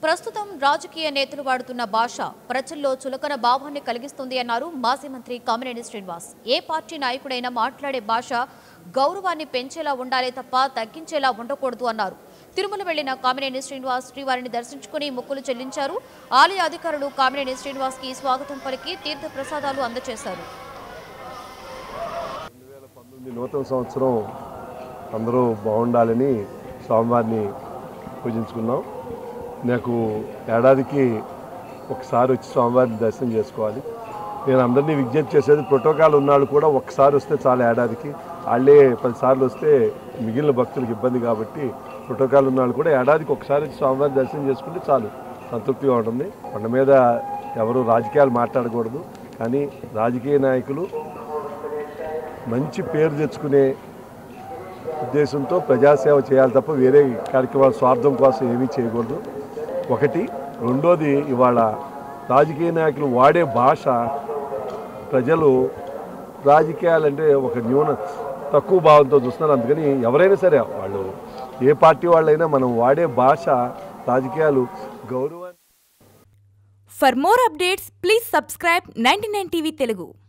ప్రస్తుతం రాజకీయ నేతలు వాడుతున్న భాష ప్రజల్లో చులకన భావాన్ని కలిగిస్తుంది అన్నారు మాజీ మంత్రి కామినేని శ్రీనివాస్ ఏ పార్టీ నాయకుడైనా మాట్లాడే భాష గౌరవాన్ని పెంచేలా ఉండాలే తప్ప తగ్గించేలా ఉండకూడదు అన్నారు తిరుమల వెళ్లిన కామినేని శ్రీనివాస్ శ్రీవారిని దర్శించుకుని మొక్కులు చెల్లించారు ఆలయ అధికారులు కామినేని శ్రీనివాస్ కి స్వాగతం పలికి తీర్థ ప్రసాదాలు అందజేశారు పంతొమ్మిది నూతన సంవత్సరం అందరూ బాగుండాలని స్వామివారిని పూజించుకున్నాం నాకు ఏడాదికి ఒకసారి వచ్చి స్వామివారిని దర్శనం చేసుకోవాలి నేను అందరినీ విజ్ఞప్తి చేసేది ప్రోటోకాల్ ఉన్నాళ్ళు కూడా ఒకసారి వస్తే చాలా ఏడాదికి వాళ్ళే పదిసార్లు వస్తే మిగిలిన భక్తులకు ఇబ్బంది కాబట్టి ప్రోటోకాల్ ఉన్నాళ్ళు కూడా ఏడాదికి ఒకసారి వచ్చి స్వామివారిని దర్శనం చేసుకుంటే చాలు సంతృప్తిగా ఉంటుంది కొండ మీద ఎవరు రాజకీయాలు మాట్లాడకూడదు కానీ రాజకీయ నాయకులు మంచి పేరు తెచ్చుకునే ఉద్దేశంతో ప్రజాసేవ చేయాలి తప్ప వేరే కార్యక్రమాల స్వార్థం కోసం ఏమీ చేయకూడదు ఒకటి రెండోది ఇవాళ రాజకీయ నాయకులు వాడే భాష ప్రజలు రాజకీయాలంటే ఒక న్యూన తక్కువ భావంతో చూస్తున్నారు అందుకని ఎవరైనా సరే వాళ్ళు ఏ పార్టీ వాళ్ళైనా మనం వాడే భాష రాజకీయాలు గౌరవాన్ని For more updates, please subscribe 99 TV Telugu.